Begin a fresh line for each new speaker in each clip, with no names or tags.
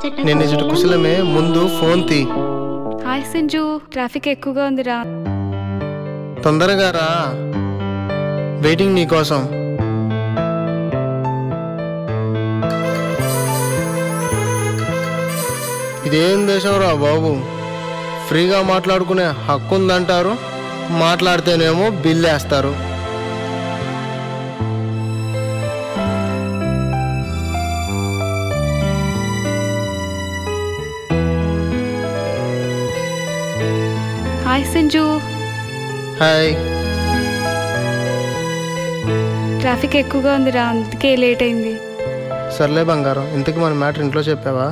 నేను ఇచ్చట కుశలమే ముందు ఫోన్ తీ
హాయ్ సంజు ట్రాఫిక్ ఎక్కువగా ఉందిరా
తొందరగా రా వెయిటింగ్ నీ కోసం ఇదేం దేశం రా బాబు ఫ్రీగా మాట్లాడుకునే హక్కు ఉందంటారు మాట్లాడితేనేమో బిల్లు వేస్తారు
హాయ్ సంజు
హాయ్
ట్రాఫిక్ ఎక్కువగా ఉందిరా అందుకే లేట్ అయింది
సర్లే బంగారం ఇంతకీ మన మ్యాటర్ ఇంట్లో చెప్పావా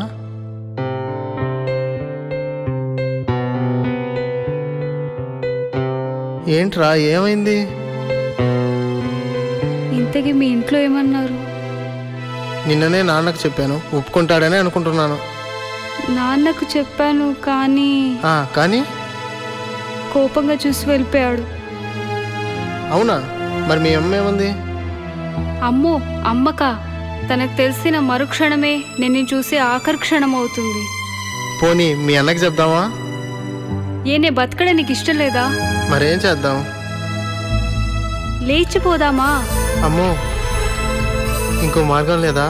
ఏంట్రా ఏమైంది
ఇంతకీ మీ ఇంట్లో ఏమన్నారు
నిన్ననే నాన్నకు చెప్పాను ఒప్పుకుంటాడని అనుకుంటున్నాను
నాన్నకు చెప్పాను కానీ
ఆ, కానీ
కోపంగా చూసి వెళ్ళిపోయాడు
అవునా మరి మీ అమ్మ ఏముంది
అమ్మో అమ్మకా తనకు తెలిసిన మరుక్షణమే నేను నిన్ను చూసి ఆఖరి క్షణం అవుతుంది
పోనీ మీ అన్నకి చెప్దామా
ఏ నే బతకడం నీకు ఇష్టం లేదా
మరేం చేద్దాం
లేచిపోదామా
అమ్మో ఇంకో మార్గం లేదా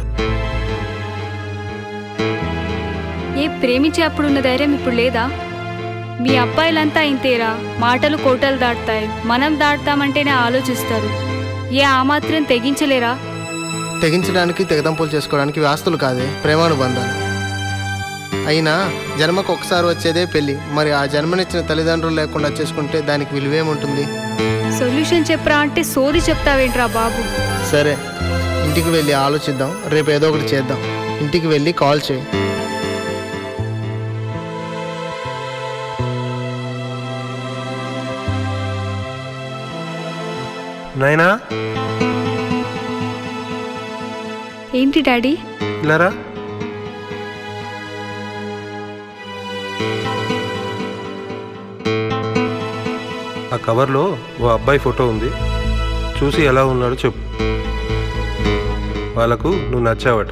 ఏ ప్రేమించే అప్పుడున్న ధైర్యం ఇప్పుడు లేదా మీ అబ్బాయిలంతా ఇంతేరా మాటలు కోటలు దాటుతాయి మనం దాటుతామంటేనే ఆలోచిస్తారు ఏ ఆ మాత్రం తెగించలేరా
తెగించడానికి తెగదంపులు చేసుకోవడానికి ఆస్తులు కాదే ప్రేమానుబంధాలు అయినా జన్మకు ఒకసారి వచ్చేదే పెళ్ళి మరి ఆ జన్మనిచ్చిన తల్లిదండ్రులు లేకుండా చేసుకుంటే దానికి విలువేముంటుంది
సొల్యూషన్ చెప్పరా అంటే సోది చెప్తావేంట్రా బాబు
సరే ఇంటికి వెళ్ళి ఆలోచిద్దాం రేపు ఏదో ఒకటి చేద్దాం ఇంటికి వెళ్ళి కాల్ చేయి
నాయనా
ఏంటి డాడీ
ఇలారా ఆ కవర్లో ఓ అబ్బాయి ఫోటో ఉంది చూసి ఎలా ఉన్నాడో చెప్పు వాళ్ళకు నువ్వు నచ్చావట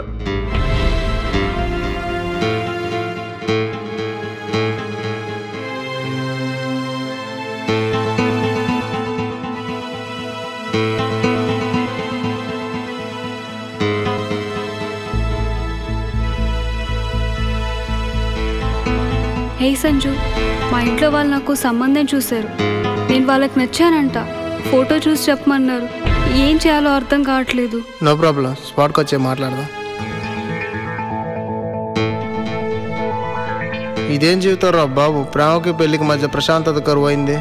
హే సంజు మా ఇంట్లో వాళ్ళు నాకు సంబంధం చూశారు నేను వాళ్ళకి నచ్చానంట ఫోటో చూసి చెప్పమన్నారు ఏం చేయాలో అర్థం కావట్లేదు
నో ప్రాబ్లం స్పాట్కి వచ్చే మాట్లాడదాం ఇదేం జీవితం రా బాబు ప్రేమకి పెళ్లికి మధ్య ప్రశాంతత కరువు అయింది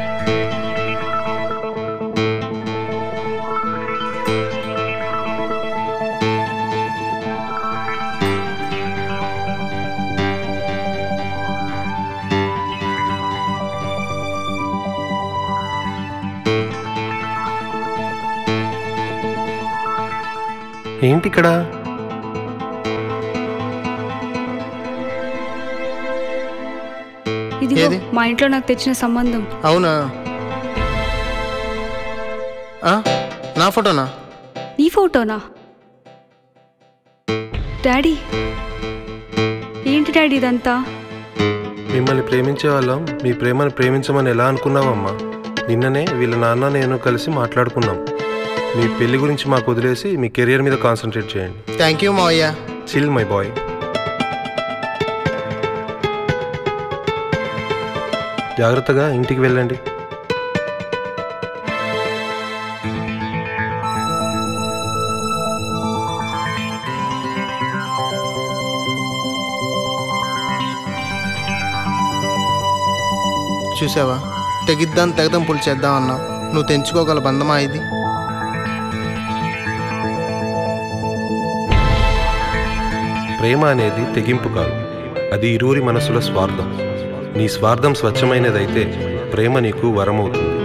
ఏంటి ఇక్కడ
ఇదిగో
ఏది?
మా ఇంట్లో నాకు తెచ్చిన సంబంధం
అవునా ఆ? నా ఫోటోనా
నీ ఫోటోనా డాడీ ఏంటి డాడీ ఇదంతా
మిమ్మల్ని ప్రేమించే వాళ్ళం మీ ప్రేమను ప్రేమించమని ఎలా అనుకున్నావమ్మా నిన్ననే వీళ్ళ నాన్న నేను కలిసి మాట్లాడుకున్నాం మీ పెళ్లి గురించి మాకు వదిలేసి మీ కెరియర్ మీద కాన్సన్ట్రేట్ చేయండి
థ్యాంక్ యూ మావయ్య
చిల్ మై బాయ్ జాగ్రత్తగా ఇంటికి వెళ్ళండి
చూసావా తెగిద్దాం తెగదంపులు చేద్దాం అన్నావు నువ్వు తెంచుకోగల బంధమా ఇది
ప్రేమ అనేది తెగింపు కాదు అది ఇరువురి మనసుల స్వార్థం నీ స్వార్థం స్వచ్ఛమైనదైతే ప్రేమ నీకు వరమవుతుంది